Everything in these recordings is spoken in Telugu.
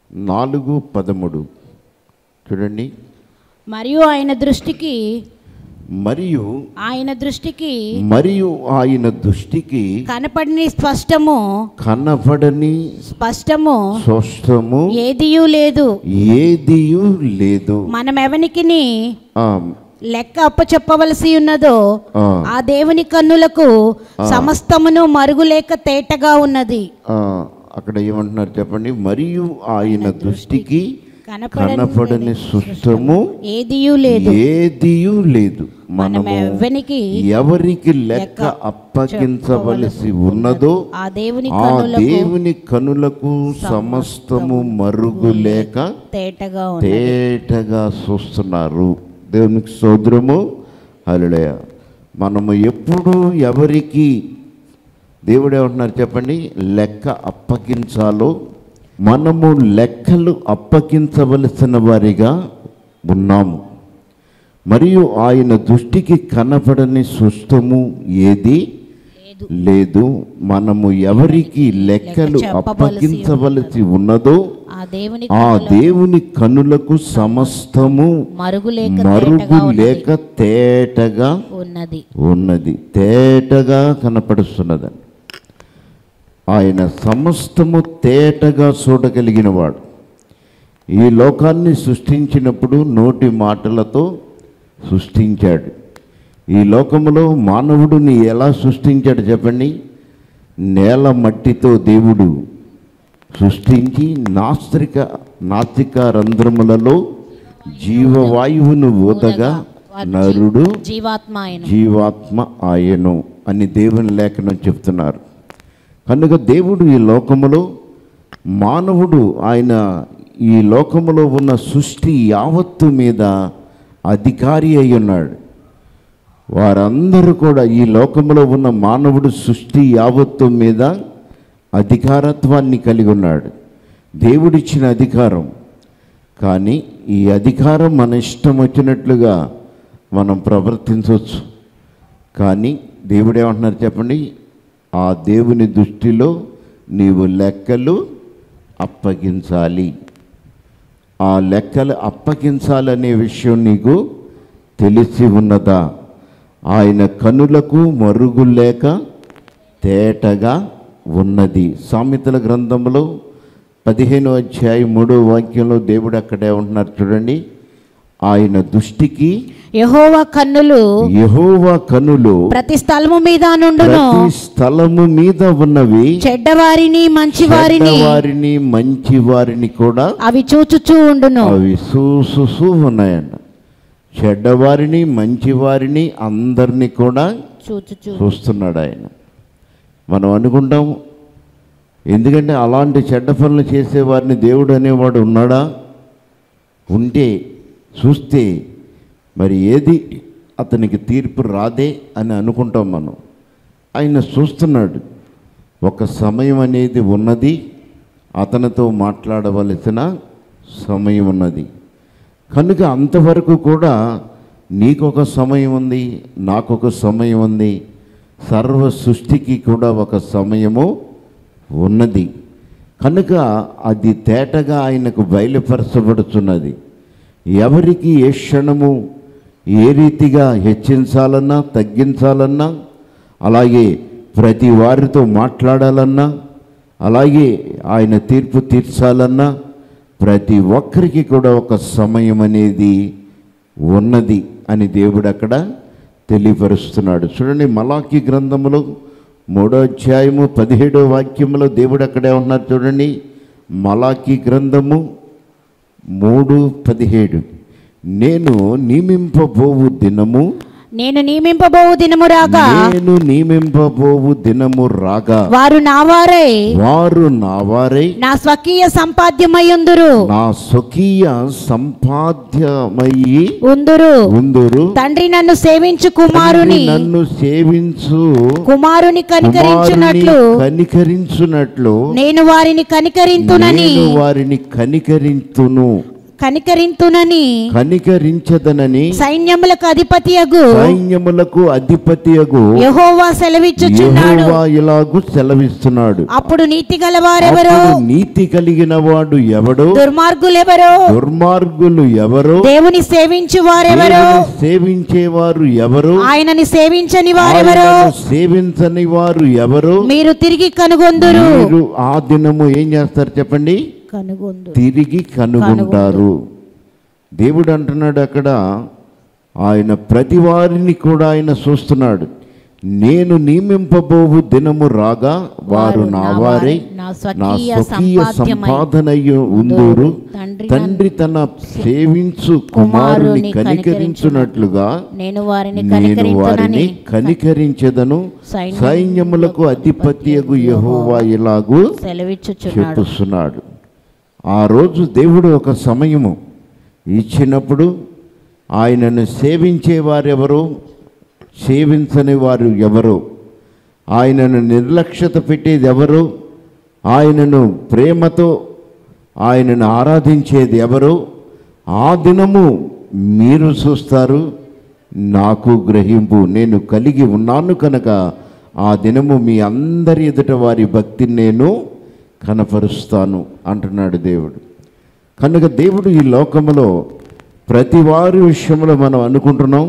నాలుగు పదమూడు చూడండి మరియు ఆయన దృష్టికి మరియు ఆయన దృష్టికి మరియు ఆయన దృష్టికి కనపడని స్పష్టము కనపడని స్పష్టము స్పష్టము ఏదియూ లేదు ఏదియు లేదు మనం ఎవనికిని ఆ, లెక్క అప్పచెప్పవలసి ఉన్నదో ఆ, ఆ దేవుని కన్నులకు సమస్తమును మరుగులేక తేటగా ఉన్నది ఆ, అక్కడ ఏమంటున్నారు చెప్పండి మరియు ఆయన దృష్టికి కనపడని కనపడని సుష్టము ఏదియూ లేదు ఏదియు లేదు మనం మనము ఎవనికి ఎవరికి లెక్క అప్పగించవలసి ఉన్నదో ఆ దేవుని ఆ కన్నులకు దేవుని కనులకు సమస్తము మరుగు లేక తేటగా ఉన్నది తేటగా చూస్తున్నారు దేవునికి సోదరము హలుడయ మనము ఎప్పుడు ఎవరికి దేవుడు ఏమంటున్నారు చెప్పండి లెక్క అప్పగించాలో మనము లెక్కలు అప్పగించవలసిన వారిగా ఉన్నాము మరియు ఆయన దృష్టికి కనపడని సుష్టము ఏది లేదు మనము ఎవరికి లెక్కలు అప్పగించవలసి ఉన్నదో ఆ దేవుని ఆ దేవుని కనులకు సమస్తము మరుగులేక మరుగు తేటగా ఉన్నది. లేక తేటగా ఉన్నది ఉన్నది తేటగా కనపడుస్తున్నదని ఆయన సమస్తము తేటగా చూడగలిగినవాడు ఈ లోకాన్ని సృష్టించినప్పుడు నోటి మాటలతో సృష్టించాడు ఈ లోకములో మానవుడిని ఎలా సృష్టించాడు చెప్పండి నేల మట్టితో దేవుడు సృష్టించి నాస్తిక నాస్తిక రంధ్రములలో జీవవాయువును ఊదగా నరుడు జీవాత్మ ఆయన జీవాత్మ ఆయను అని దేవుని లేఖనం చెప్తున్నారు కనుక దేవుడు ఈ లోకములో మానవుడు ఆయన ఈ లోకములో ఉన్న సృష్టి యావత్తు మీద అధికారి అయి ఉన్నాడు వారందరూ కూడా ఈ లోకంలో ఉన్న మానవుడు సృష్టి యావత్తు మీద అధికారత్వాన్ని కలిగి ఉన్నాడు దేవుడిచ్చిన అధికారం కానీ ఈ అధికారం మన ఇష్టం వచ్చినట్లుగా మనం ప్రవర్తించవచ్చు కానీ దేవుడు ఏమంటున్నారు చెప్పండి ఆ దేవుని దృష్టిలో నీవు లెక్కలు అప్పగించాలి ఆ లెక్కలు అప్పగించాలనే విషయం నీకు తెలిసి ఉన్నదా ఆయన కనులకు మరుగు లేక తేటగా ఉన్నది సామెతల గ్రంథంలో పదిహేను అధ్యాయం మూడో వాక్యంలో దేవుడు అక్కడే ఉంటున్నారు చూడండి ఆయన దృష్టికి యహోవా కన్నులు యెహోవా కనులు ప్రతి స్థలము మీద నుండును ప్రతి స్థలము మీద ఉన్నవి చెడ్డవారిని మంచివారిని వారిని మంచి వారిని కూడా అవి చూచుచూ ఉండును అవి సూసు ఉన్నాయంట చెడ్డవారిని మంచివారిని అందరినీ కూడా చూచుచూ చూస్తున్నాడు ఆయన మనం అనుకుంటాం ఎందుకంటే అలాంటి చెడ్డ పనులు చేసేవారిని దేవుడు అనేవాడు ఉన్నాడా ఉంటే చూస్తే మరి ఏది అతనికి తీర్పు రాదే అని అనుకుంటాం మనం ఆయన చూస్తున్నాడు ఒక సమయం అనేది ఉన్నది అతనితో మాట్లాడవలసిన సమయం ఉన్నది కనుక అంతవరకు కూడా నీకొక సమయం ఉంది నాకొక సమయం ఉంది సర్వ సృష్టికి కూడా ఒక సమయము ఉన్నది కనుక అది తేటగా ఆయనకు బయలుపరచబడుతున్నది ఎవరికి ఏ క్షణము ఏ రీతిగా హెచ్చించాలన్నా తగ్గించాలన్నా అలాగే ప్రతి వారితో మాట్లాడాలన్నా అలాగే ఆయన తీర్పు తీర్చాలన్నా ప్రతి ఒక్కరికి కూడా ఒక సమయం అనేది ఉన్నది అని దేవుడు అక్కడ తెలియపరుస్తున్నాడు చూడండి మలాకి గ్రంథములో మూడో అధ్యాయము పదిహేడో వాక్యములో దేవుడు అక్కడే ఉన్నారు చూడండి మలాకి గ్రంథము మూడు పదిహేడు నేను నియమింపబోవు దినము నేను నియమింపబోవు దినము రాగా నేను నియమింపబోవు దినము రాగా వారు నావారై వారు నా వారై నా స్వకీయ సంపాద్యమయ్యుందురు నా స్వకీయ సంపాద్యమయ్యి ఉందురు ఉందురు తండ్రి నన్ను సేవించు కుమారుని తండ్రి నన్ను సేవించు కుమారుని కనికరించున్నట్లు కుమారుని కనికరించున్నట్లు నేను వారిని కనికరింతునని నేను వారిని కనికరింతును కనికరింతునని కనికరించదనని సైన్యములకు అధిపతియగు సైన్యములకు అధిపతియగు యెహోవా సెలవిచ్చుచున్నాడు యెహోవా ఇలాగు సెలవిస్తున్నాడు అప్పుడు నీతి గలవారెవరో అప్పుడు నీతి కలిగిన వాడు ఎవడు దుర్మార్గులెవరో దుర్మార్గులు ఎవరు దేవుని సేవించు వారెవరో దేవుని సేవించేవారు ఎవరు ఆయనని సేవించని వారెవరో ఆయనను సేవించని వారు ఎవరు మీరు తిరిగి కనుగొందురు మీరు ఆ దినము ఏం చేస్తారు చెప్పండి కనుగొందురు తిరిగి కనుగొంటారు దేవుడు అంటున్నాడు అక్కడ ఆయన ప్రతి వారిని కూడా ఆయన చూస్తున్నాడు నేను నియమింపబోవు దినము రాగా వారు నా వారై నా నా స్వకీయ స్వకీయ సంపాద్యమై సంపాదనయ్య ఉందూరు తండ్రి తండ్రి తన సేవించు కుమారుని కనికరించున్నట్లుగా నేను వారిని నేను వారిని కనికరించునని కనికరించదను సైన్యములకు సైన్యములకు అధిపత్యగు యెహోవా ఇలాగు సెలవిచ్చుచున్నాడు చెప్పుస్తున్నాడు ఆ రోజు దేవుడు ఒక సమయము ఇచ్చినప్పుడు ఆయనను సేవించేవారెవరు సేవించని వారు ఎవరు ఆయనను నిర్లక్ష్యత పెట్టేది ఎవరు ఆయనను ప్రేమతో ఆయనను ఆరాధించేది ఎవరు ఆ దినము మీరు చూస్తారు నాకు గ్రహింపు నేను కలిగి ఉన్నాను కనుక ఆ దినము మీ అందరి ఎదుట వారి భక్తిని నేను కనపరుస్తాను అంటున్నాడు దేవుడు కనుక దేవుడు ఈ లోకములో ప్రతి వారి విషయంలో మనం అనుకుంటున్నాం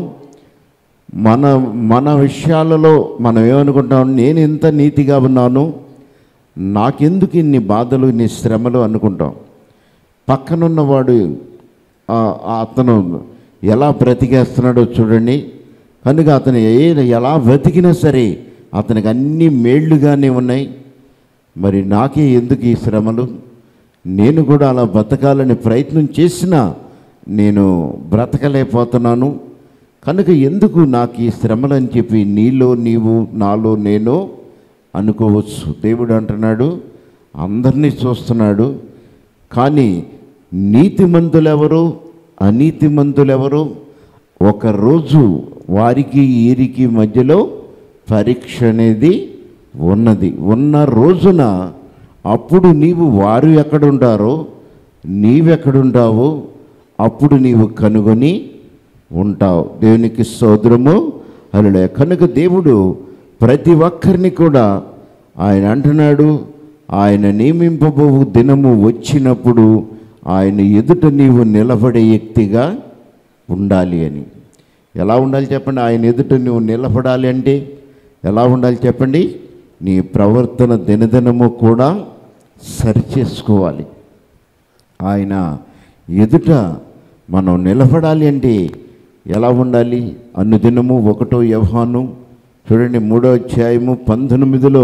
మన మన విషయాలలో మనం ఏమనుకుంటాం నేను ఎంత నీతిగా ఉన్నాను నాకెందుకు ఇన్ని బాధలు ఇన్ని శ్రమలు అనుకుంటాం పక్కనున్నవాడు ఆ- ఆ అతను ఎలా బ్రతికేస్తున్నాడో చూడండి కనుక అతను ఏ ఎలా బ్రతికినా సరే అతనికి అన్ని మేళ్లుగానే ఉన్నాయి మరి నాకే ఎందుకు ఈ శ్రమలు నేను కూడా అలా బ్రతకాలని ప్రయత్నం చేసినా నేను బ్రతకలేకపోతున్నాను కనుక ఎందుకు నాకు ఈ శ్రమలు అని చెప్పి నీలో నీవు నాలో నేను అనుకోవచ్చు దేవుడు అంటున్నాడు అందరినీ చూస్తున్నాడు కానీ నీతిమంతులెవరు అనీతిమంతులెవరు ఒకరోజు వారికి వీరికి మధ్యలో పరీక్ష అనేది ఉన్నది ఉన్న రోజున అప్పుడు నీవు వారు ఎక్కడుంటారో నీవెక్కడుంటావో అప్పుడు నీవు కనుగొని ఉంటావు దేవునికి సోదరము అలా కనుక దేవుడు ప్రతి ఒక్కరిని కూడా ఆయన అంటున్నాడు ఆయన నియమింపబోవు దినము వచ్చినప్పుడు ఆయన ఎదుట నీవు నిలబడే వ్యక్తిగా ఉండాలి అని ఎలా ఉండాలి చెప్పండి ఆయన ఎదుట నువ్వు నిలబడాలి అంటే ఎలా ఉండాలి చెప్పండి నీ ప్రవర్తన దినదినము కూడా సరిచేసుకోవాలి ఆయన ఎదుట మనం నిలబడాలి అంటే ఎలా ఉండాలి అనుదినము ఒకటో యవ్హాను చూడండి మూడో అధ్యాయము పంతొమ్మిదిలో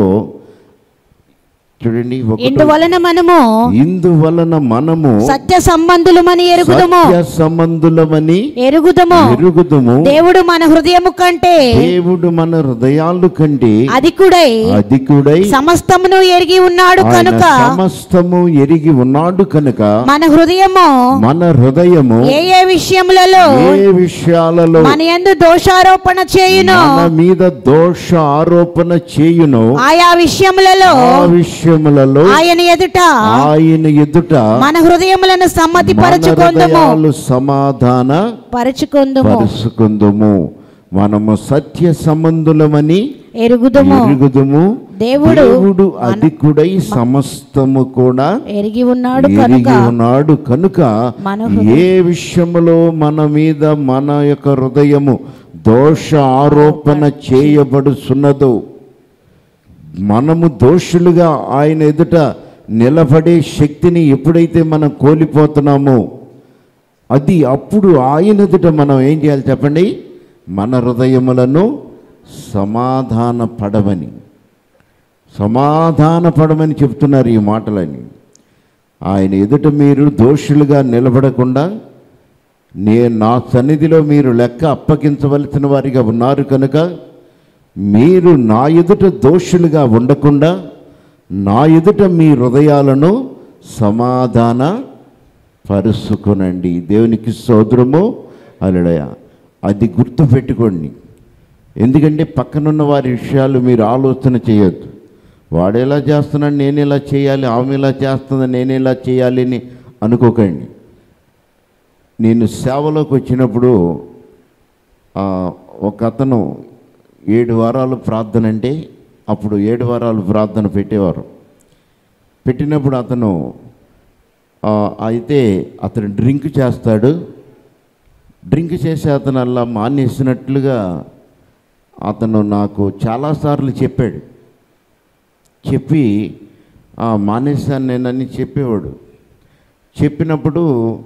చూడండి ఒకటో ఇందువలన మనము ఇందువలన మనము సత్య సంబంధులమని ఎరుగుదము సత్య సంబంధులమని ఎరుగుదము ఎరుగుదుము దేవుడు మన హృదయము కంటే దేవుడు మన హృదయాలు కంటే అధికుడై అధికుడై సమస్తమును ఎరిగి ఉన్నాడు ఆయన కనుక సమస్తము ఎరిగి ఉన్నాడు కనుక మన హృదయము మన హృదయము ఏ ఏ విషయములలో ఏ విషయాలలో మన యందు దోషారోపణ చేయును మన మీద దోష ఆరోపణ చేయును ఆయా విషయములలో ఆ విషయములలో ఆయన ఎదుట ఆయన ఎదుట మన హృదయములను సమ్మతి మన పరచుకొందుము హృదయాలు సమాధాన పరచుకొందుము పరుచుకుందుము మనము సత్య సంబంధులమని ఎరుగుదుము ఎరుగుదుము దేవుడు దేవుడు అధికుడై సమస్తము కూడా ఎరిగి ఉన్నాడు కనుక ఎరిగి ఉన్నాడు కనుక మన ఏ విషయములో మన మీద మన యొక్క హృదయము దోష ఆరోపణ చేయబడుచున్నదో మనము దోషులుగా ఆయన ఎదుట నిలబడే శక్తిని ఎప్పుడైతే మనం కోల్పోతున్నామో అది అప్పుడు ఆయన ఎదుట మనం ఏం చేయాలి చెప్పండి మన హృదయములను సమాధాన పడమని సమాధాన పడమని చెప్తున్నారు ఈ మాటలని ఆయన ఎదుట మీరు దోషులుగా నిలబడకుండా నే నా సన్నిధిలో మీరు లెక్క అప్పగించవలసిన వారిగా ఉన్నారు కనుక మీరు నా ఎదుట దోషులుగా ఉండకుండా నా ఎదుట మీ హృదయాలను సమాధాన పరుచుకునండి దేవునికి సోదరము అలడయ అది గుర్తుపెట్టుకోండి ఎందుకంటే పక్కనున్న వారి విషయాలు మీరు ఆలోచన చేయొద్దు వాడు ఎలా చేస్తున్నాడు నేను ఎలా చేయాలి ఆమె ఎలా చేస్తుంది నేను ఎలా చేయాలి అని అనుకోకండి నేను సేవలోకి వచ్చినప్పుడు ఆ, ఒక అతను ఏడు వారాలు ప్రార్థన అంటే అప్పుడు ఏడు వారాలు ప్రార్థన పెట్టేవారు పెట్టినప్పుడు అతను ఆ, అయితే అతను డ్రింక్ చేస్తాడు డ్రింక్ చేసే అతను అలా మానేసినట్లుగా అతను నాకు చాలాసార్లు చెప్పాడు చెప్పి "ఆ, మానేశాను నేనని చెప్పేవాడు చెప్పినప్పుడు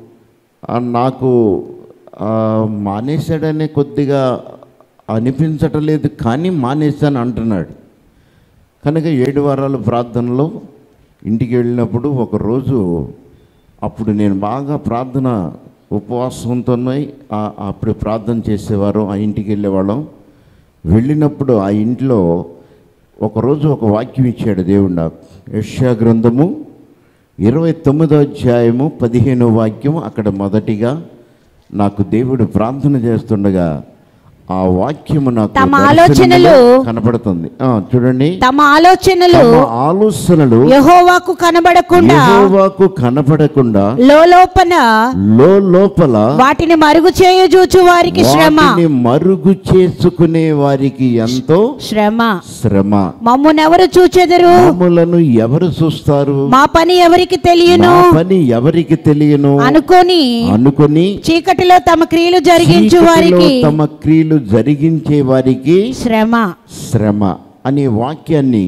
ఆ, నాకు ఆ, మానేశాడనే కొద్దిగా అనిపించటం లేదు కానీ మానేశాను అంటున్నాడు కనుక ఏడు వారాల ప్రార్థనలో ఇంటికి వెళ్ళినప్పుడు ఒకరోజు అప్పుడు నేను బాగా ప్రార్థన ఉపవాసంతో అప్పుడు ప్రార్థన చేసేవారు ఆ ఇంటికి వెళ్ళేవాళ్ళం వెళ్ళినప్పుడు ఆ ఇంట్లో ఒకరోజు ఒక వాక్యం ఇచ్చాడు దేవుడు నాకు యెషయా గ్రంథము ఇరవై తొమ్మిదో అధ్యాయము పదిహేనో వాక్యం అక్కడ మొదటిగా నాకు దేవుడు ప్రార్థన చేస్తుండగా ఆ వాక్యము నాకు తమ దర్శనములో ఆలోచనలు కనపడుతుంది ఆ, చూడండి తమ ఆలోచనలు తమ ఆలోచనలు యహోవాకు కనబడకుండా యెహోవాకు కనపడకుండా లోపల లో లోపల వాటిని మరుగు చేయజూచు వారికి శ్రమ వాటిని మరుగు చేసుకునే వారికి ఎంతో శ్రమ శ్రమ మమ్మునెవరు చూచెదరు మామూలను ఎవరు చూస్తారు మా పని ఎవరికి తెలియను నా పని ఎవరికి తెలియను అనుకొని అనుకొని చీకటిలో తమ క్రియలు జరిగించు చీకటిలో వారికి తమ క్రియలు జరిగించే వారికి శ్రమ శ్రమ అనే వాక్యాన్ని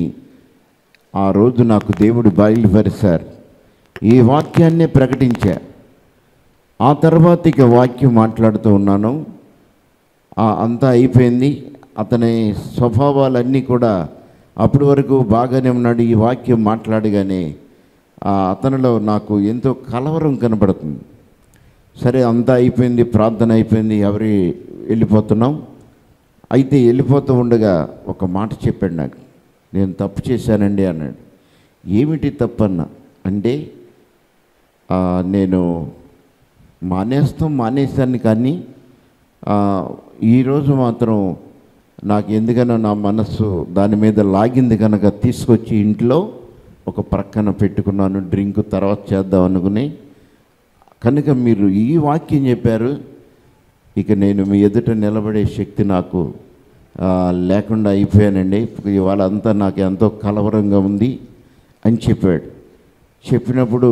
ఆ రోజు నాకు దేవుడు బయలుపరిచారు ఈ వాక్యాన్నే ప్రకటించా ఆ తర్వాత ఇక వాక్యం మాట్లాడుతూ ఉన్నాను ఆ అంతా అయిపోయింది అతని స్వభావాలన్నీ కూడా అప్పటి వరకు బాగానే ఉన్నాడు ఈ వాక్యం మాట్లాడగానే ఆ అతనిలో నాకు ఎంతో కలవరం కనబడుతుంది సరే అంతా అయిపోయింది ప్రార్థన అయిపోయింది ఎవరి వెళ్ళిపోతున్నాం అయితే వెళ్ళిపోతూ ఉండగా ఒక మాట చెప్పాడు నాకు నేను తప్పు చేశానండి అన్నాడు ఏమిటి తప్పన్న అంటే ఆ, నేను మానేస్తాం మానేశాను కానీ ఆ, ఈరోజు మాత్రం నాకు ఎందుకనో నా మనస్సు దాని మీద లాగింది కనుక తీసుకొచ్చి ఇంట్లో ఒక ప్రక్కన పెట్టుకున్నాను డ్రింక్ తర్వాత చేద్దాం అనుకుని కనుక మీరు ఈ వాక్యం చెప్పారు ఇక నేను మీ ఎదుట నిలబడే శక్తి నాకు ఆ, లేకుండా అయిపోయానండి ఇవాళ అంతా నాకు ఎంతో కలవరంగా ఉంది అని చెప్పాడు చెప్పినప్పుడు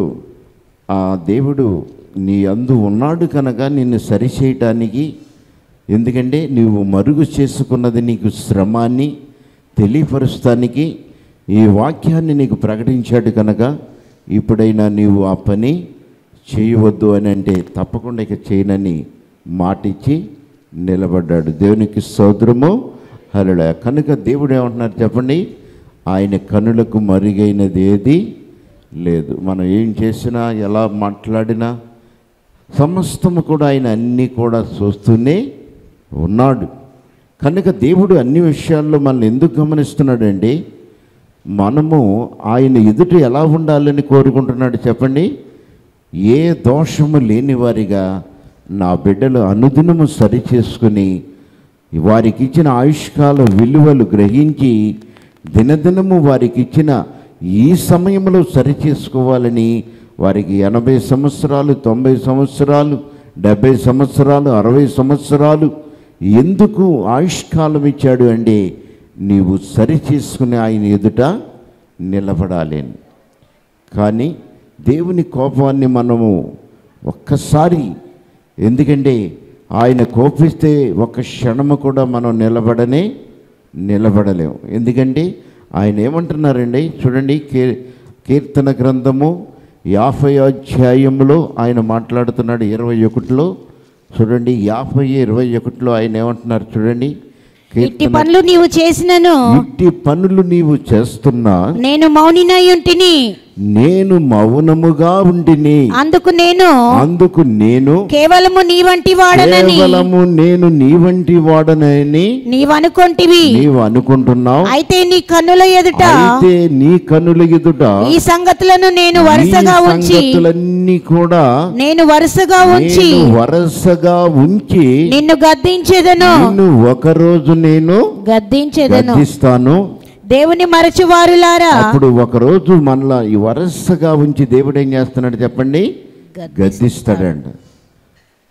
ఆ దేవుడు నీ అందు ఉన్నాడు కనుక నిన్ను సరిచేయటానికి ఎందుకంటే నీవు మరుగు చేసుకున్నది నీకు శ్రమాన్ని తెలియపరుస్తానికి ఈ వాక్యాన్ని నీకు ప్రకటించాడు కనుక ఇప్పుడైనా నీవు ఆ పని చేయవద్దు అని అంటే తప్పకుండా ఇక చేయనని మాటిచ్చి నిలబడ్డాడు దేవునికి సోదరము హరుడ కనుక దేవుడు ఏమంటున్నారు చెప్పండి ఆయన కనులకు మరుగైనది ఏది లేదు మనం ఏం చేసినా ఎలా మాట్లాడినా సమస్తము కూడా ఆయన అన్నీ కూడా చూస్తూనే ఉన్నాడు కనుక దేవుడు అన్ని విషయాల్లో మనల్ని ఎందుకు గమనిస్తున్నాడండి మనము ఆయన ఎదుట ఎలా ఉండాలని కోరుకుంటున్నాడు చెప్పండి ఏ దోషము లేని వారిగా నా బిడ్డలు అనుదినము సరిచేసుకుని వారికి ఇచ్చిన ఆయుష్కాల విలువలు గ్రహించి దినదినము వారికి ఇచ్చిన ఈ సమయంలో సరిచేసుకోవాలని వారికి ఎనభై సంవత్సరాలు తొంభై సంవత్సరాలు డెబ్భై సంవత్సరాలు అరవై సంవత్సరాలు ఎందుకు ఆయుష్కాలం ఇచ్చాడు అంటే నీవు సరిచేసుకుని ఆయన ఎదుట నిలబడాలి అని. కానీ దేవుని కోపాన్ని మనము ఒక్కసారి ఎందుకంటే ఆయన కోపిస్తే ఒక క్షణము కూడా మనం నిలబడనే నిలబడలేము ఎందుకంటే ఆయన ఏమంటున్నారండి చూడండి కీ కీర్తన గ్రంథము యాభై అధ్యాయంలో ఆయన మాట్లాడుతున్నాడు ఇరవై ఒకటిలో చూడండి యాభై ఇరవై ఒకటిలో ఆయన ఏమంటున్నారు చూడండి ఇట్టి కీర్తన పనులు నీవు చేసినను ఇట్టి పనులు నీవు చేస్తున్నా నేను మౌనినై ఉంటిని నేను మౌనముగా ఉండిని అందుకు నేను అందుకు నేను కేవలము నీ వంటి వాడనని కేవలము నేను నీ వంటి వాడనని నీవనుకొంటివి నీవు అనుకుంటున్నావు అయితే నీ కన్నుల ఎదుట అయితే నీ కనుల ఎదుట ఈ సంగతులను నేను వరుసగా ఈ ఉంచి సంగతులన్నీ కూడా నేను వరుసగా ఉంచి నేను వరసగా ఉంచి నిన్ను గద్దించేదను నిన్ను ఒకరోజు నేను గద్దించేదను గద్దిస్తాను దేవుని మరచువారులారా అప్పుడు ఒకరోజు మనలా ఈ వరసగా ఉంచి దేవుడు ఏం చేస్తున్నాడు చెప్పండి గద్దిస్తాడంట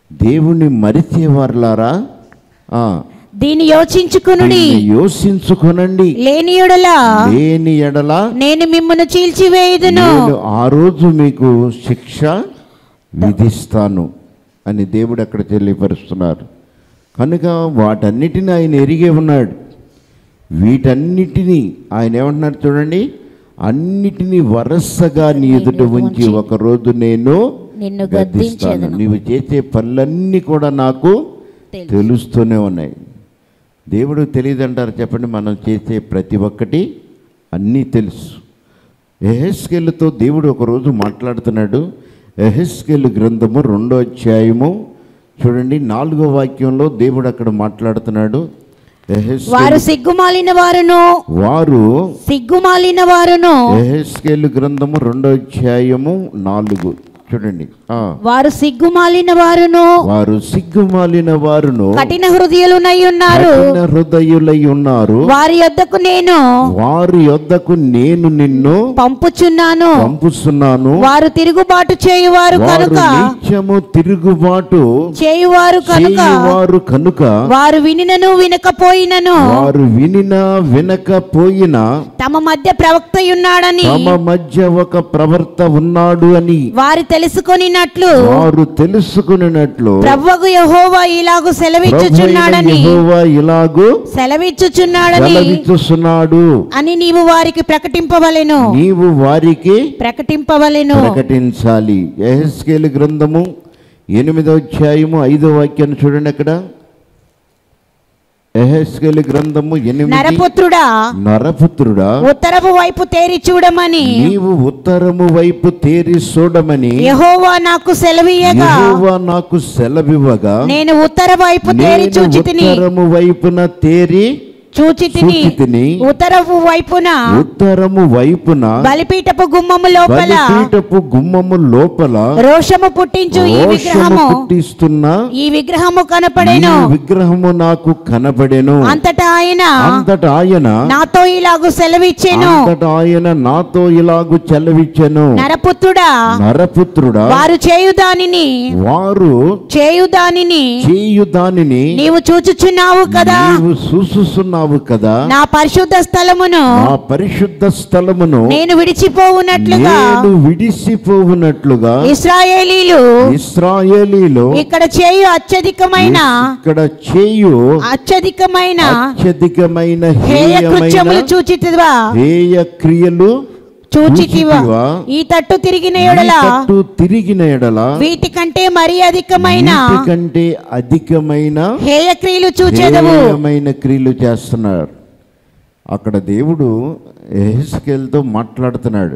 దేవుణ్ణి మరిచేవారులారా ఆ, దీన్ని యోచించుకునుడి దీన్ని యోసించుకొనండి లేని ఎడల లేని ఎడల నేను మిమ్మల్ని చీల్చివేయుదును నేను ఆ రోజు మీకు శిక్ష విధిస్తాను అని దేవుడు అక్కడ తెలియపరుస్తున్నారు కనుక వాటన్నిటిని ఆయన ఎరిగే ఉన్నాడు వీటన్నిటినీ ఆయన ఏమంటున్నారు చూడండి అన్నిటినీ వరసగా నీ ఎదుట ఉంచి ఒక రోజు నేను నిన్ను గద్దిస్తాను గద్దించేదను నీవు చేసే పనులన్నీ కూడా నాకు తెలుసు. తెలుస్తూనే ఉన్నాయి దేవుడు తెలియదంటారు చెప్పండి మనం చేసే ప్రతి ఒక్కటి అన్నీ తెలుసు ఎహెస్కెల్తో దేవుడు ఒకరోజు మాట్లాడుతున్నాడు ఎహెస్కెల్ గ్రంథము రెండో అధ్యాయము చూడండి నాలుగో వాక్యంలో దేవుడు అక్కడ మాట్లాడుతున్నాడు ఎహెస్కేలు- వారు సిగ్గుమాలిన వారును వారు సిగ్గుమాలిన వారును ఎహెస్కేలు గ్రంథము రెండో అధ్యాయము నాలుగు చూడండి ఆ. వారు సిగ్గుమాలిన వారును వారు సిగ్గుమాలిన వారును కఠిన హృదయులునై ఉన్నారు కఠిన హృదయులై ఉన్నారు వారి యొద్దకు నేను వారి యొద్దకు నేను నిన్ను పంపుచున్నాను పంపుస్తున్నాను వారు తిరుగుబాటు చేయువారు వారు కనుక నిత్యము తిరుగుబాటు చేయువారు కనుక చేయువారు కనుక వారు వినినను వినకపోయినను వారు వినినా వినకపోయినా తమ మధ్య ప్రవక్తయున్నాడని తమ మధ్య ఒక ప్రవర్త ఉన్నాడు అని వారి తెలుసుకొనినట్లు వారు తెలుసుకున్నట్లు ప్రవ్వగు యహోవా ఇలాగు సెలవిచ్చుచున్నాడని యెహోవా ఇలాగూ సెలవిచ్చుచున్నాడని సెలవిస్తున్నాడు అని నీవు వారికి ప్రకటింపవలెను నీవు వారికి ప్రకటింపవలెను ప్రకటించాలి ఎహెస్కేలు గ్రంథము ఎనిమిదో అధ్యాయము ఐదో వాక్యాన్ని చూడండి అక్కడ ఎహెస్కేలు గ్రంథము ఎనిమిది నరపుత్రుడా నరపుత్రుడా ఉత్తరపు వైపు తేరి చూడమని నీవు ఉత్తరము వైపు తేరి చూడమని యహోవా నాకు సెలవీయగా యెహోవా నాకు సెలవివ్వగా నేను ఉత్తర వైపు తేరి నేను చూచి తిని ఉత్తరము వైపున తేరి చూచి తిని చూచితిని. ఉత్తరపు వైపున ఉత్తరము వైపున బలిపీఠపు గుమ్మము లోపల బలిపీఠపు గుమ్మము లోపల రోషము పుట్టించు ఈ రోషము విగ్రహము పుట్టిస్తున్న ఈ విగ్రహము కనపడేను ఈ విగ్రహము నాకు కనబడెను అంతటా ఆయన అంతట ఆయన నాతో ఇలాగు సెలవిచ్చాను అంతట ఆయన నాతో ఇలాగు చెలవిచ్చెను నరపుత్రుడా నరపుత్రుడా వారు చేయు దానిని వారు చేయు దానిని చేయు దానిని నీవు చూచుచున్నావు కదా నీవు చూసుస్తున్నావు కదా నా పరిశుద్ధ స్థలమును నా పరిశుద్ధ స్థలమును నేను విడిచిపోవునట్లుగా నేను విడిసిపోవునట్లుగా ఇస్రాయేలీలు ఇస్రాయేలీలో ఇక్కడ చేయు అత్యధికమైన ఇక్కడ చేయు అత్యధికమైన అత్యధికమైన హేయ హేయమైన కృత్యములు చూచితివా హేయ క్రియలు చూచితివా చూచితివా? ఈ తట్టు తిరిగిన ఎడల ఈ తట్టు తిరిగిన ఎడల వీటికంటే మరి అధికమైన కంటే అధికమైన హేయ క్రియలు చూచెదవు హేయమైన క్రియలు చేస్తున్నారు అక్కడ దేవుడు ఎహెస్కేల్తో మాట్లాడుతున్నాడు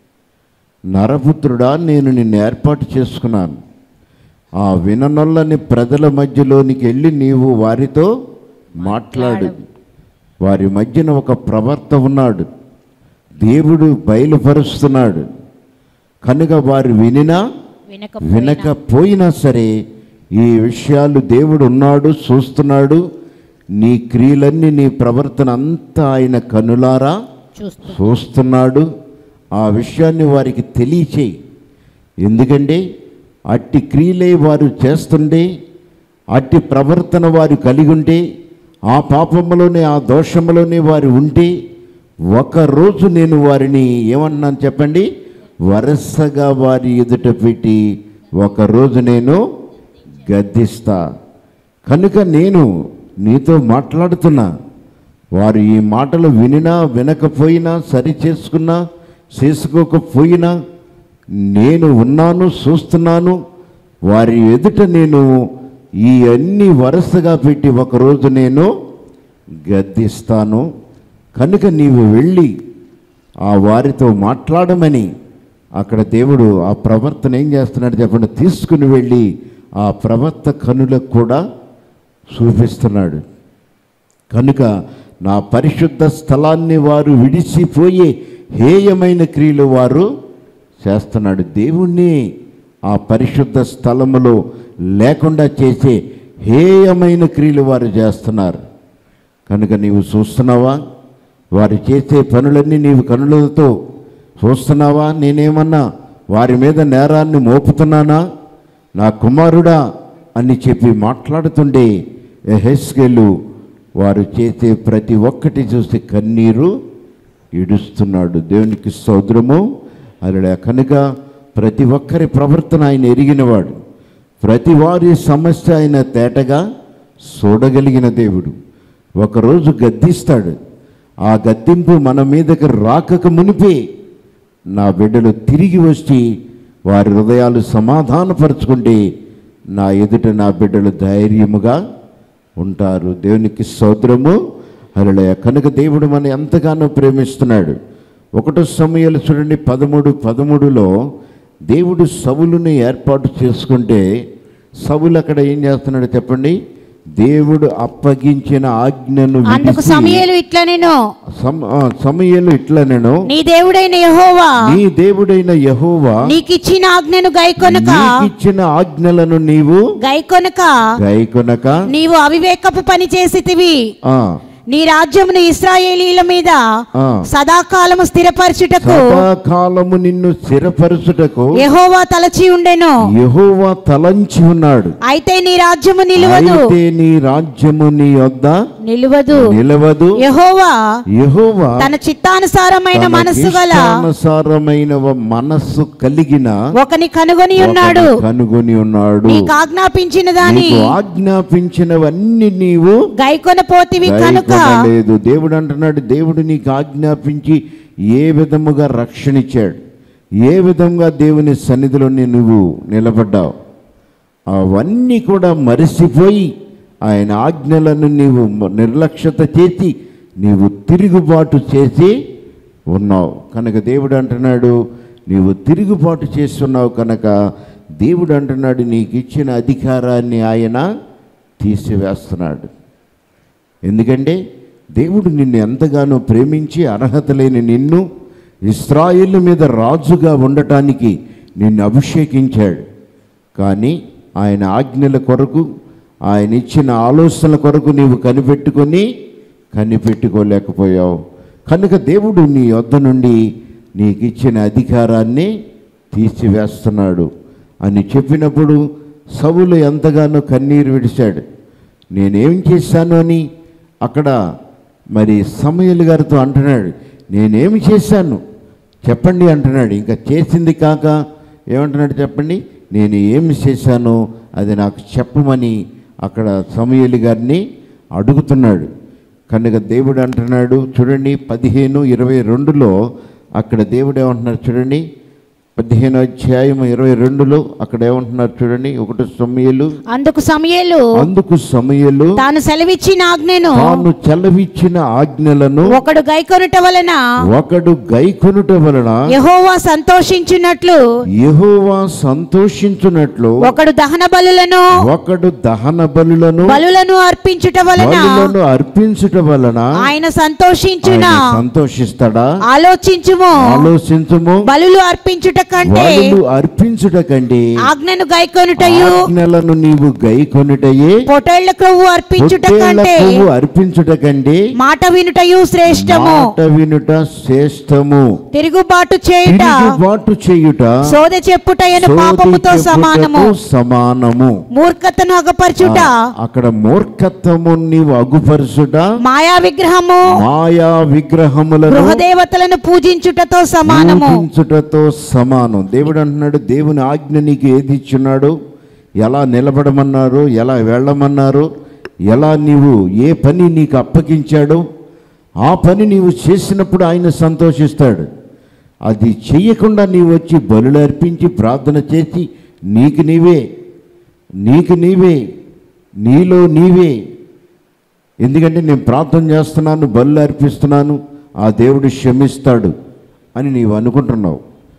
నరపుత్రుడా నేను నిన్ను ఏర్పాటు చేసుకున్నాను ఆ విననొల్లని ప్రజల మధ్యలోనికి వెళ్ళి నీవు వారితో మాట్లాడు వారి మధ్యన ఒక ప్రవర్త ఉన్నాడు దేవుడు బయలుపరుస్తున్నాడు కనుక వారు వినినా వినకపోయినా సరే ఈ విషయాలు దేవుడు ఉన్నాడు చూస్తున్నాడు నీ క్రియలన్నీ నీ ప్రవర్తన అంతా ఆయన కనులారా చూస్తున్నాడు ఆ విషయాన్ని వారికి తెలియచేయి ఎందుకంటే అట్టి క్రియలే వారు చేస్తుండే అట్టి ప్రవర్తన వారు కలిగి ఉంటే ఆ పాపములోనే ఆ దోషములోనే వారు ఉంటే ఒకరోజు నేను వారిని ఏమన్నాను చెప్పండి వరుసగా వారి ఎదుట పెట్టి ఒకరోజు నేను గద్దిస్తా కనుక నేను నీతో మాట్లాడుతున్నా వారు ఈ మాటలు వినినా వినకపోయినా సరి చేసుకున్నా చేసుకోకపోయినా నేను ఉన్నాను చూస్తున్నాను వారి ఎదుట నేను ఈ అన్ని వరుసగా పెట్టి ఒకరోజు నేను గద్దిస్తాను కనుక నీవు వెళ్ళి ఆ వారితో మాట్లాడమని అక్కడ దేవుడు ఆ ప్రవర్తన ఏం చేస్తున్నాడు చెప్పండి తీసుకుని వెళ్ళి ఆ ప్రవర్త కనులకు కూడా చూపిస్తున్నాడు కనుక నా పరిశుద్ధ స్థలాన్ని వారు విడిచిపోయే హేయమైన క్రియలు వారు చేస్తున్నాడు దేవుణ్ణి ఆ పరిశుద్ధ స్థలములో లేకుండా చేసే హేయమైన క్రియలు వారు చేస్తున్నారు కనుక నీవు చూస్తున్నావా వారు చేసే పనులన్నీ నీవు కనులతో చూస్తున్నావా నేనేమన్నా వారి మీద నేరాన్ని మోపుతున్నానా నా కుమారుడా అని చెప్పి మాట్లాడుతుండే ఎహెస్కెలు వారు చేసే ప్రతి ఒక్కటి చూసి కన్నీరు ఇడుస్తున్నాడు దేవునికి సౌద్రము అలా కనుక ప్రతి ఒక్కరి ప్రవర్తన ఆయన ఎరిగినవాడు ప్రతి వారి సమస్య ఆయన తేటగా చూడగలిగిన దేవుడు ఒకరోజు గద్దిస్తాడు ఆ గద్దింపు మన మీదకి రాకక మునిపే నా బిడ్డలు తిరిగి వచ్చి వారి హృదయాలు సమాధానపరుచుకుంటే నా ఎదుట నా బిడ్డలు ధైర్యముగా ఉంటారు దేవునికి సోదరము అలా కనుక దేవుడు మన ఎంతగానో ప్రేమిస్తున్నాడు ఒకటో సమయాలు చూడండి పదమూడు పదమూడులో దేవుడు సవులను ఏర్పాటు చేసుకుంటే సవులు అక్కడ ఏం చేస్తున్నాడు చెప్పండి దేవుడు అప్పగించిన ఆజ్ఞను అందుకు విడిచి- సమయలు ఇట్లా నేను సమ- ఆ, సమయలు ఇట్లా నేను నీ దేవుడైన యెహోవా నీ దేవుడైన యహోవా నీకిచ్చిన ఆజ్ఞను గైకొనక నీకిచ్చిన ఆజ్ఞలను నీవు గైకొనక గైకొనక నీవు అవివేకపు పని చేసితివి ఆ, నీ రాజ్యమును ఇస్రాయేలీల మీద ఆ. సదాకాలము స్థిరపరచుటకు సదాకాలము నిన్ను స్థిరపరచుటకు యెహోవా తలచి ఉండెను యహోవా తలంచి ఉన్నాడు అయితే నీ రాజ్యము నిలువదు అయితే నీ రాజ్యము నీ వద్ద నిలువదు నిలవదు యెహోవా యహోవా తన చిత్తానుసారమైన మనస్సు గల అనుసారమైన మనస్సు కలిగిన ఒకని కనుగొని ఉన్నాడు ఒకని కనుగొని ఉన్నాడు నీకు ఆజ్ఞాపించిన దాని నీకు ఆజ్ఞాపించినవన్నీ నీవు గైకొన పోతివి కనుక లేదు దేవుడు అంటున్నాడు దేవుడు నీకు ఆజ్ఞాపించి ఏ విధముగా రక్షణ ఇచ్చాడు ఏ విధంగా దేవుని సన్నిధిలో నువ్వు నిలబడ్డావు అవన్నీ కూడా మరిసిపోయి ఆయన ఆజ్ఞలను నీవు నిర్లక్ష్యత చేసి నీవు తిరుగుబాటు చేసి ఉన్నావు కనుక దేవుడు అంటున్నాడు నీవు తిరుగుబాటు చేస్తున్నావు కనుక దేవుడు అంటున్నాడు నీకు ఇచ్చిన అధికారాన్ని ఆయన తీసివేస్తున్నాడు ఎందుకంటే దేవుడు నిన్ను ఎంతగానో ప్రేమించి అర్హత లేని నిన్ను ఇస్రాయిల్ మీద రాజుగా ఉండటానికి నిన్ను అభిషేకించాడు కానీ ఆయన ఆజ్ఞల కొరకు ఆయన ఇచ్చిన ఆలోచనల కొరకు నీవు కనిపెట్టుకొని కనిపెట్టుకోలేకపోయావు కనుక దేవుడు నీ వద్ద నుండి నీకు ఇచ్చిన అధికారాన్ని తీసివేస్తున్నాడు అని చెప్పినప్పుడు సవులు ఎంతగానో కన్నీరు విడిచాడు నేనేం చేశాను అని అక్కడ మరి సమయలు గారితో అంటున్నాడు నేనేమి చేశాను చెప్పండి అంటున్నాడు ఇంకా చేసింది కాక ఏమంటున్నాడు చెప్పండి నేను ఏమి చేశానో అది నాకు చెప్పమని అక్కడ సమయలు గారిని అడుగుతున్నాడు కనుక దేవుడు అంటున్నాడు చూడండి పదిహేను ఇరవై రెండులో అక్కడ దేవుడు ఏమంటున్నాడు చూడండి పదిహేను అధ్యాయం ఇరవై రెండులో అక్కడ ఏమంటున్నారు చూడండి ఒకటి సమయలు అందుకు సమయలు అందుకు సమయలు తాను సెలవిచ్చిన ఆజ్ఞను తాను చెలవిచ్చిన ఆజ్ఞలను ఒకడు గైకొనుట వలన ఒకడు గైకొనుట వలన యెహోవా సంతోషించున్నట్లు యెహోవా సంతోషించున్నట్లు ఒకడు దహన బలులను ఒకడు దహన బలులను బలులను అర్పించుట వలన బలులను అర్పించుట వలన ఆయన సంతోషించున ఆయన సంతోషిస్తాడా ఆలోచించుము ఆలోచించుము బలులు అర్పించుట కంటే బలులు అర్పించుట కంటే ఆజ్ఞను గైకొనుటయు ఆజ్ఞలను నీవు గైకొనుటయే పొటేళ్ల క్రొవ్వు అర్పించుట పొట్టేళ్ల కంటే కొవ్వు అర్పించుట కంటే మాట వినుటయు శ్రేష్టము మాట వినుట శ్రేష్టము తిరుగుబాటు చేయుట తిరుగుబాటు చేయుట సోద చెప్పుటయను సోది పాపముతో చెప్పుటకు సమానము సమానము మూర్ఖతను అగపరచుట అక్కడ మూర్ఖత్వము నీవు అగుపరుచుట మాయా విగ్రహము మాయా విగ్రహములను గృహదేవతలను పూజించుటతో సమానము పూజించుటతో సమానం దేవుడు అంటున్నాడు దేవుని ఆజ్ఞ నీకు ఏది ఇచ్చున్నాడు ఎలా నిలబడమన్నారు ఎలా వెళ్ళమన్నారు ఎలా నీవు ఏ పని నీకు అప్పగించాడో ఆ పని నీవు చేసినప్పుడు ఆయన సంతోషిస్తాడు అది చెయ్యకుండా నీవు వచ్చి బలులు అర్పించి ప్రార్థన చేసి నీకు నీవే నీకు నీవే నీలో నీవే ఎందుకంటే నేను ప్రార్థన చేస్తున్నాను బలు అర్పిస్తున్నాను ఆ దేవుడు క్షమిస్తాడు అని నీవు అనుకుంటున్నావు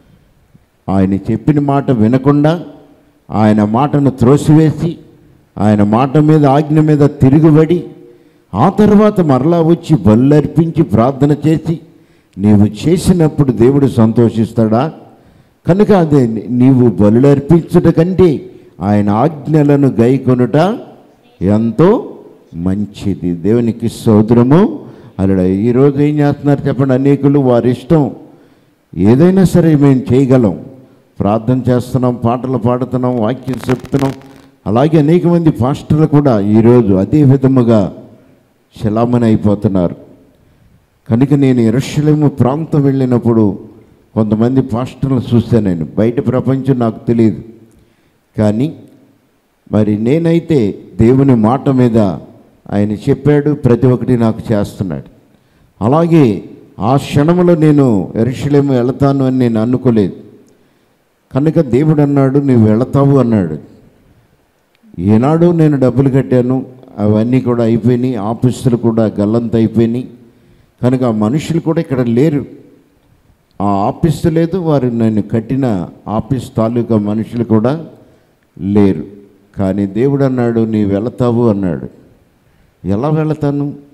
ఆయన చెప్పిన మాట వినకుండా ఆయన మాటను త్రోసివేసి ఆయన మాట మీద ఆజ్ఞ మీద తిరుగుబడి ఆ తర్వాత మరలా వచ్చి బలు అర్పించి ప్రార్థన చేసి నీవు చేసినప్పుడు దేవుడు సంతోషిస్తాడా కనుక అదే నీవు బలులు అర్పించుట కంటే ఆయన ఆజ్ఞలను గైకొనుట ఎంతో మంచిది దేవునికి సోదరము అలా ఈరోజు ఏం చేస్తున్నారు చెప్పండి అనేకులు వారి ఇష్టం ఏదైనా సరే మేము చేయగలం ప్రార్థన చేస్తున్నాం పాటలు పాడుతున్నాం వాక్యం చెప్తున్నాం అలాగే అనేక మంది పాస్టర్లు కూడా ఈరోజు అదే విధముగా చలామణి అయిపోతున్నారు కనుక నేను ఎరషలేము ప్రాంతం వెళ్ళినప్పుడు కొంతమంది పాస్టర్లు చూస్తాను నేను బయట ప్రపంచం నాకు తెలియదు కానీ మరి నేనైతే దేవుని మాట మీద ఆయన చెప్పాడు ప్రతి ఒక్కటి నాకు చేస్తున్నాడు అలాగే ఆ క్షణంలో నేను ఎరుషలేము వెళతాను అని నేను అనుకోలేదు కనుక దేవుడు అన్నాడు నువ్వు వెళతావు అన్నాడు ఈనాడు నేను డబ్బులు కట్టాను అవన్నీ కూడా అయిపోయినాయి ఆఫీసులు కూడా గల్లంత అయిపోయినాయి కనుక ఆ మనుషులు కూడా ఇక్కడ లేరు ఆ ఆఫీస్ లేదు వారు నేను కట్టిన ఆఫీస్ తాలూకా మనుషులు కూడా లేరు కానీ దేవుడు అన్నాడు నీ వెళతావు అన్నాడు ఎలా వెళతాను